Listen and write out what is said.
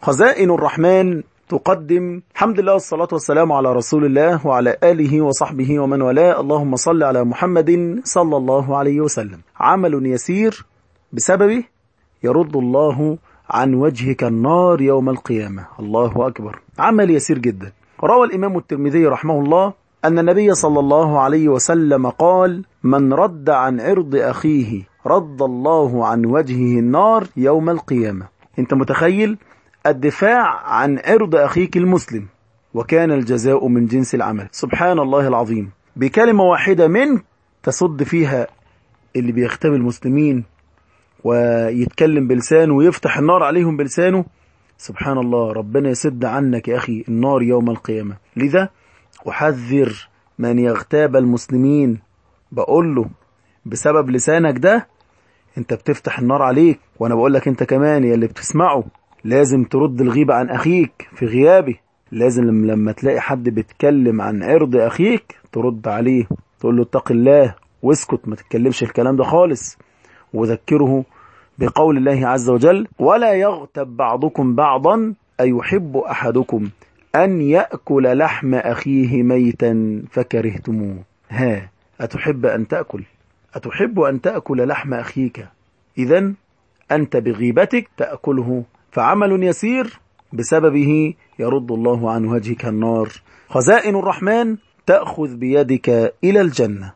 خزائن الرحمن تقدم الحمد لله والصلاة والسلام على رسول الله وعلى آله وصحبه ومن والاه اللهم صل على محمد صلى الله عليه وسلم عمل يسير بسببه يرد الله عن وجهك النار يوم القيامة الله أكبر عمل يسير جدا روى الإمام الترمذي رحمه الله أن النبي صلى الله عليه وسلم قال من رد عن عرض أخيه رد الله عن وجهه النار يوم القيامة انت متخيل الدفاع عن عرض أخيك المسلم وكان الجزاء من جنس العمل سبحان الله العظيم بكلمة واحدة منك تسد فيها اللي بيختم المسلمين ويتكلم بلسانه ويفتح النار عليهم بلسانه سبحان الله ربنا يسد عنك يا أخي النار يوم القيامة لذا أحذر من يغتاب المسلمين بقول له بسبب لسانك ده انت بتفتح النار عليك وانا بقول لك انت كمان يا اللي بتسمعه لازم ترد الغيبة عن اخيك في غيابه لازم لما تلاقي حد بيتكلم عن عرض اخيك ترد عليه تقول له اتق الله واسكت ما تتكلمش الكلام ده خالص وذكره بقول الله عز وجل ولا يغتب بعضكم بعضا أيحب أحدكم أن يأكل لحم أخيه ميتا فكرهتموه ها أتحب أن تأكل أتحب أن تأكل لحم أخيك إذا أنت بغيبتك تأكله فعمل يسير بسببه يرد الله عن وجهك النار خزائن الرحمن تأخذ بيدك إلى الجنة